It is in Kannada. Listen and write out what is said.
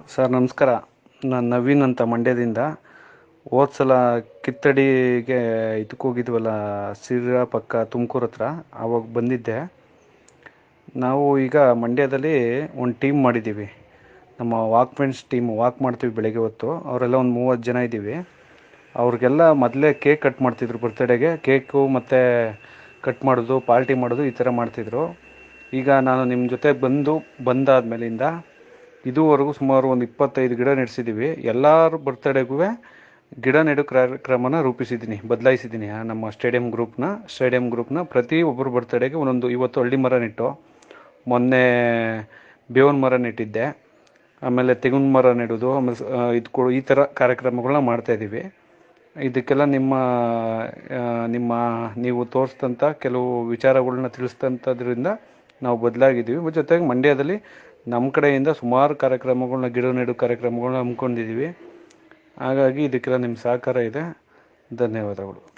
ಸರ್ ನಮಸ್ಕಾರ ನಾನು ನವೀನ್ ಅಂತ ಮಂಡ್ಯದಿಂದ ಹೋದ ಸಲ ಕಿತ್ತಡಿಗೆ ಇದಕ್ಕೆ ಹೋಗಿದ್ವಲ್ಲ ಸಿರಾ ಪಕ್ಕ ತುಮಕೂರು ಹತ್ರ ಆವಾಗ ಬಂದಿದ್ದೆ ನಾವು ಈಗ ಮಂಡ್ಯದಲ್ಲಿ ಒಂದು ಟೀಮ್ ಮಾಡಿದ್ದೀವಿ ನಮ್ಮ ವಾಕ್ಮೆನ್ಸ್ ಟೀಮ್ ವಾಕ್ ಮಾಡ್ತೀವಿ ಬೆಳಗ್ಗೆ ಹೊತ್ತು ಅವರೆಲ್ಲ ಒಂದು ಮೂವತ್ತು ಜನ ಇದ್ದೀವಿ ಅವ್ರಿಗೆಲ್ಲ ಮೊದಲೇ ಕೇಕ್ ಕಟ್ ಮಾಡ್ತಿದ್ರು ಬರ್ತಡೇಗೆ ಕೇಕು ಮತ್ತು ಕಟ್ ಮಾಡೋದು ಪಾರ್ಟಿ ಮಾಡೋದು ಈ ಥರ ಮಾಡ್ತಿದ್ರು ಈಗ ನಾನು ನಿಮ್ಮ ಜೊತೆ ಬಂದು ಬಂದಾದ್ಮೇಲಿಂದ ಇದುವರೆಗೂ ಸುಮಾರು ಒಂದು ಇಪ್ಪತ್ತೈದು ಗಿಡ ನೆಡ್ಸಿದ್ದೀವಿ ಎಲ್ಲರ ಬರ್ತಡೇಗೂ ಗಿಡ ನೆಡೋ ಕಾರ್ಯಕ್ರಮನ ರೂಪಿಸಿದ್ದೀನಿ ಬದಲಾಯಿಸಿದ್ದೀನಿ ಆ ನಮ್ಮ ಸ್ಟೇಡಿಯಂ ಗ್ರೂಪ್ನ ಸ್ಟೇಡಿಯಂ ಗ್ರೂಪ್ನ ಪ್ರತಿ ಒಬ್ಬರು ಬರ್ತಡೇಗೆ ಒಂದೊಂದು ಇವತ್ತು ಹಳ್ಳಿ ಮರ ನೆಟ್ಟು ಮೊನ್ನೆ ಬೇವಿನ ಮರ ನೆಟ್ಟಿದ್ದೆ ಆಮೇಲೆ ತೆಂಗಿನ ಮರ ನೆಡೋದು ಆಮೇಲೆ ಸ- ಆ, ಇದು ಕೊಡು ಈ ಥರ ಕಾರ್ಯಕ್ರಮಗಳನ್ನ ಮಾಡ್ತಾಯಿದ್ದೀವಿ ಇದಕ್ಕೆಲ್ಲ ನಿಮ್ಮ ಆ, ನಿಮ್ಮ ನೀವು ತೋರಿಸಿದಂಥ ಕೆಲವು ವಿಚಾರಗಳನ್ನ ತಿಳಿಸ್ತಂಥದ್ರಿಂದ ನಾವು ಬದಲಾಗಿದ್ದೀವಿ ಮತ್ತು ಜೊತೆಗೆ ಮಂಡ್ಯದಲ್ಲಿ ನಮ್ಮ ಕಡೆಯಿಂದ ಸುಮಾರು ಕಾರ್ಯಕ್ರಮಗಳನ್ನ ಗಿಡ ನೆಡು ಕಾರ್ಯಕ್ರಮಗಳನ್ನ ಹಮ್ಮಿಕೊಂಡಿದ್ದೀವಿ ಹಾಗಾಗಿ ಇದಕ್ಕೆಲ್ಲ ನಿಮ್ಮ ಸಹಕಾರ ಇದೆ ಧನ್ಯವಾದಗಳು